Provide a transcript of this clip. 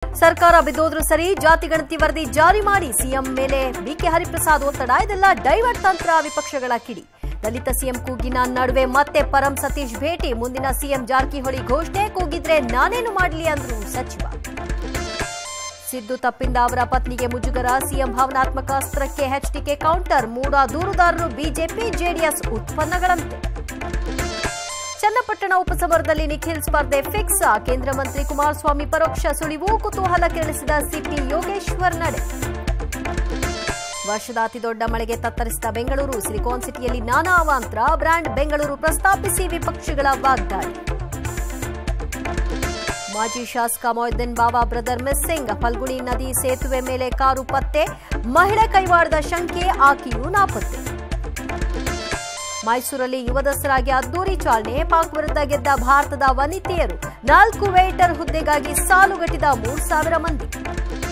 ಸರ್ಕಾರ ಬಿದ್ದೋದ್ರೂ ಸರಿ ಜಾತಿ ಗಣತಿ ವರದಿ ಜಾರಿ ಮಾಡಿ ಸಿಎಂ ಮೇಲೆ ಬಿಕೆ ಹರಿಪ್ರಸಾದ್ ಒತ್ತಡ ಇದೆಲ್ಲ ಡೈವರ್ಟ್ ತಂತ್ರ ವಿಪಕ್ಷಗಳ ಕಿಡಿ ದಲಿತ ಸಿಎಂ ಕೂಗಿನ ನಡುವೆ ಮತ್ತೆ ಪರಂ ಸತೀಶ್ ಭೇಟಿ ಮುಂದಿನ ಸಿಎಂ ಜಾರಕಿಹೊಳಿ ಘೋಷಣೆ ಕೂಗಿದ್ರೆ ನಾನೇನು ಮಾಡಲಿ ಅಂದ್ರು ಸಚಿವ ಸಿದ್ದು ತಪ್ಪಿಂದ ಅವರ ಪತ್ನಿಗೆ ಮುಜುಗರ ಸಿಎಂ ಭಾವನಾತ್ಮಕ ಅಸ್ತ್ರಕ್ಕೆ ಎಚ್ಡಿಕೆ ಕೌಂಟರ್ ಮೂಡ ದೂರುದಾರರು ಬಿಜೆಪಿ ಜೆಡಿಎಸ್ ಉತ್ಪನ್ನಗಳಂತೆ ಚನ್ನಪಟ್ಟಣ ಉಪಸಮರದಲ್ಲಿ ನಿಖಿಲ್ ಸ್ಪರ್ಧೆ ಫಿಕ್ಸ್ ಕೇಂದ್ರ ಮಂತ್ರಿ ಕುಮಾರಸ್ವಾಮಿ ಪರೋಕ್ಷ ಸುಳಿವು ಕುತೂಹಲ ಕೆರಳಿಸಿದ ಸಿಪಿ ಯೋಗೇಶ್ವರ್ ನಡೆ ವರ್ಷದ ಅತಿದೊಡ್ಡ ಮಳೆಗೆ ತತ್ತರಿಸಿದ ಬೆಂಗಳೂರು ಸಿಲಿಕಾನ್ ಸಿಟಿಯಲ್ಲಿ ನಾನಾ ಅವಾಂತರ ಬ್ರ್ಯಾಂಡ್ ಬೆಂಗಳೂರು ಪ್ರಸ್ತಾಪಿಸಿ ವಿಪಕ್ಷಗಳ ವಾಗ್ದಾಳಿ ಮಾಜಿ ಶಾಸಕ ಮೊಯ್ದೀನ್ ಬಾಬಾ ಬ್ರದರ್ ಮಿಸ್ಸಿಂಗ್ ಫಲ್ಗುಣಿ ನದಿ ಸೇತುವೆ ಮೇಲೆ ಕಾರು ಪತ್ತೆ ಮಹಿಳೆ ಕೈವಾಡದ ಶಂಕೆ ಆಕೆಯೂ ನಾಪತ್ತೆ ಮೈಸೂರಲ್ಲಿ ಯುವ ದಸರಾಗೆ ಅದ್ದೂರಿ ಚಾಲನೆ ಪಾಕ್ ವಿರುದ್ಧ ಗೆದ್ದ ಭಾರತದ ವನಿತೆಯರು ನಾಲ್ಕು ವೇಟರ್ ಹುದ್ದೆಗಾಗಿ ಸಾಲುಗಟ್ಟಿದ ಮೂರು ಸಾವಿರ ಮಂದಿ